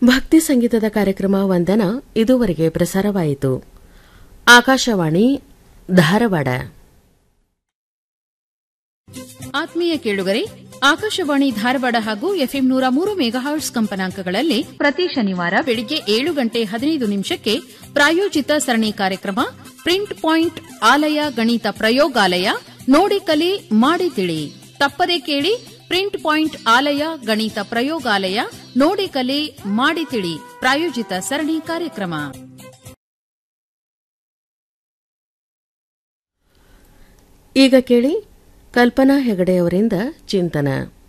ಭಕ್ತಿ ಸಂಗೀತದ ಕಾರ್ಯಕ್ರಮ ವಂದನ ಇದುವರೆಗೆ ಪ್ರಸಾರವಾಯಿತು ಆಕಾಶವಾಣಿ ಧಾರವಾಡ ಆತ್ಮೀಯ ಕೇಳುಗರೆ ಆಕಾಶವಾಣಿ ಧಾರವಾಡ ಹಾಗೂ ಎಫ್ಎಂ ನೂರ ಮೂರು ಮೆಗಾಹರ್ಟ್ಸ್ ಕಂಪನಾಂಕಗಳಲ್ಲಿ ಪ್ರತಿ ಶನಿವಾರ ಬೆಳಿಗ್ಗೆ ಏಳು ಗಂಟೆ ಹದಿನೈದು ನಿಮಿಷಕ್ಕೆ ಪ್ರಾಯೋಜಿತ ಸರಣಿ ಕಾರ್ಯಕ್ರಮ ಪ್ರಿಂಟ್ ಪಾಯಿಂಟ್ ಆಲಯ ಗಣಿತ ಪ್ರಯೋಗಾಲಯ ನೋಡಿ ಕಲಿ ಮಾಡಿ ತಿಳಿ ತಪ್ಪದೆ ಕೇಳಿ ಪ್ರಿಂಟ್ ಪಾಯಿಂಟ್ ಆಲಯ ಗಣಿತ ಪ್ರಯೋಗಾಲಯ ನೋಡಿ ಕಲಿ ಮಾಡಿ ತಿಳಿ ಪ್ರಾಯೋಜಿತ ಸರಣಿ ಕಾರ್ಯಕ್ರಮ ಈಗ ಕೇಳಿ ಕಲ್ಪನಾ ಹೆಗಡೆಯವರಿಂದ ಚಿಂತನ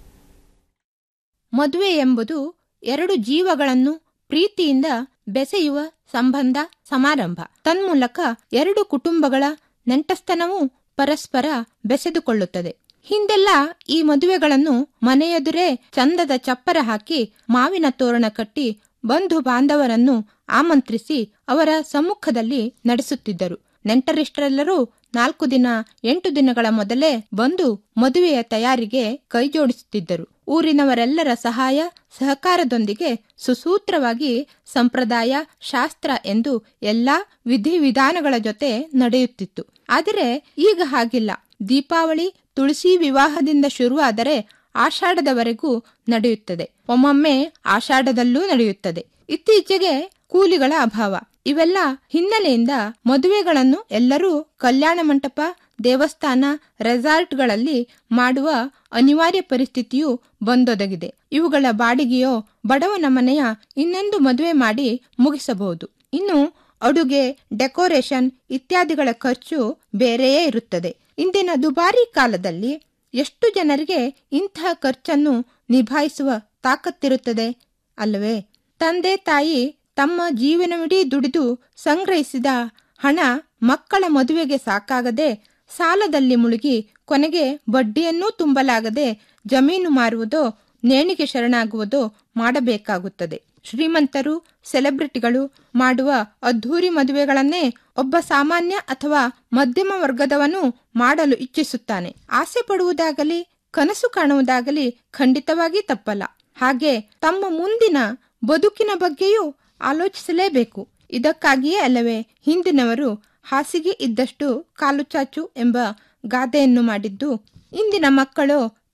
ಮದುವೆ ಎಂಬುದು ಎರಡು ಜೀವಗಳನ್ನು ಪ್ರೀತಿಯಿಂದ ಬೆಸೆಯುವ ಸಂಬಂಧ ಸಮಾರಂಭ ತನ್ಮೂಲಕ ಎರಡು ಕುಟುಂಬಗಳ ನೆಂಟಸ್ತನವೂ ಪರಸ್ಪರ ಬೆಸೆದುಕೊಳ್ಳುತ್ತದೆ ಹಿಂದೆಲ್ಲ ಈ ಮದುವೆಗಳನ್ನು ಮನೆಯೆದುರೇ ಚಂದದ ಚಪ್ಪರ ಹಾಕಿ ಮಾವಿನ ತೋರಣ ಕಟ್ಟಿ ಬಂಧು ಬಾಂಧವರನ್ನು ಆಮಂತ್ರಿಸಿ ಅವರ ಸಮ್ಮುಖದಲ್ಲಿ ನಡೆಸುತ್ತಿದ್ದರು ನೆಂಟರಿಷ್ಟರೆಲ್ಲರೂ ನಾಲ್ಕು ದಿನ ಎಂಟು ದಿನಗಳ ಮೊದಲೇ ಬಂದು ಮದುವೆಯ ತಯಾರಿಗೆ ಕೈಜೋಡಿಸುತ್ತಿದ್ದರು ಊರಿನವರೆಲ್ಲರ ಸಹಾಯ ಸಹಕಾರದೊಂದಿಗೆ ಸುಸೂತ್ರವಾಗಿ ಸಂಪ್ರದಾಯ ಶಾಸ್ತ್ರ ಎಂದು ಎಲ್ಲಾ ವಿಧಿವಿಧಾನಗಳ ಜೊತೆ ನಡೆಯುತ್ತಿತ್ತು ಆದರೆ ಈಗ ಹಾಗಿಲ್ಲ ದೀಪಾವಳಿ ತುಳಸಿ ವಿವಾಹದಿಂದ ಶುರುವಾದರೆ ಆಷಾಢದವರೆಗೂ ನಡೆಯುತ್ತದೆ ಒಮ್ಮೊಮ್ಮೆ ಆಷಾಢದಲ್ಲೂ ನಡೆಯುತ್ತದೆ ಇತ್ತೀಚೆಗೆ ಕೂಲಿಗಳ ಅಭಾವ ಇವೆಲ್ಲ ಹಿನ್ನೆಲೆಯಿಂದ ಮದುವೆಗಳನ್ನು ಎಲ್ಲರೂ ಕಲ್ಯಾಣ ಮಂಟಪ ದೇವಸ್ಥಾನ ರೆಸಾರ್ಟ್ಗಳಲ್ಲಿ ಮಾಡುವ ಅನಿವಾರ್ಯ ಪರಿಸ್ಥಿತಿಯು ಬಂದೊದಗಿದೆ ಇವುಗಳ ಬಾಡಿಗೆಯೋ ಬಡವನ ಮನೆಯ ಇನ್ನೊಂದು ಮದುವೆ ಮಾಡಿ ಮುಗಿಸಬಹುದು ಇನ್ನು ಅಡುಗೆ ಡೆಕೋರೇಷನ್ ಇತ್ಯಾದಿಗಳ ಖರ್ಚು ಬೇರೆಯೇ ಇರುತ್ತದೆ ಇಂದಿನ ದುಬಾರಿ ಕಾಲದಲ್ಲಿ ಎಷ್ಟು ಜನರಿಗೆ ಇಂತಹ ಖರ್ಚನ್ನು ನಿಭಾಯಿಸುವ ತಾಕತ್ತಿರುತ್ತದೆ ಅಲ್ಲವೇ ತಂದೆ ತಾಯಿ ತಮ್ಮ ಜೀವನವಿಡೀ ದುಡಿದು ಸಂಗ್ರಹಿಸಿದ ಹಣ ಮಕ್ಕಳ ಮದುವೆಗೆ ಸಾಕಾಗದೆ ಸಾಲದಲ್ಲಿ ಮುಳುಗಿ ಕೊನೆಗೆ ಬಡ್ಡಿಯನ್ನೂ ತುಂಬಲಾಗದೆ ಜಮೀನು ಮಾರುವುದೋ ನೇಣಿಗೆ ಶರಣಾಗುವುದೋ ಮಾಡಬೇಕಾಗುತ್ತದೆ ಶ್ರೀಮಂತರು ಸೆಲೆಬ್ರಿಟಿಗಳು ಮಾಡುವ ಅದ್ಧೂರಿ ಮದುವೆಗಳನ್ನೇ ಒಬ್ಬ ಸಾಮಾನ್ಯ ಅಥವಾ ಮಧ್ಯಮ ವರ್ಗದವನು ಮಾಡಲು ಇಚ್ಛಿಸುತ್ತಾನೆ ಆಸೆ ಪಡುವುದಾಗಲಿ ಕನಸು ಕಾಣುವುದಾಗಲಿ ಖಂಡಿತವಾಗಿ ತಪ್ಪಲ್ಲ ಹಾಗೆ ತಮ್ಮ ಮುಂದಿನ ಬದುಕಿನ ಬಗ್ಗೆಯೂ ಆಲೋಚಿಸಲೇಬೇಕು ಇದಕ್ಕಾಗಿಯೇ ಅಲ್ಲವೇ ಹಿಂದಿನವರು ಹಾಸಿಗೆ ಇದ್ದಷ್ಟು ಕಾಲು ಚಾಚು ಎಂಬ ಗಾದೆಯನ್ನು ಮಾಡಿದ್ದು ಇಂದಿನ ಮಕ್ಕಳು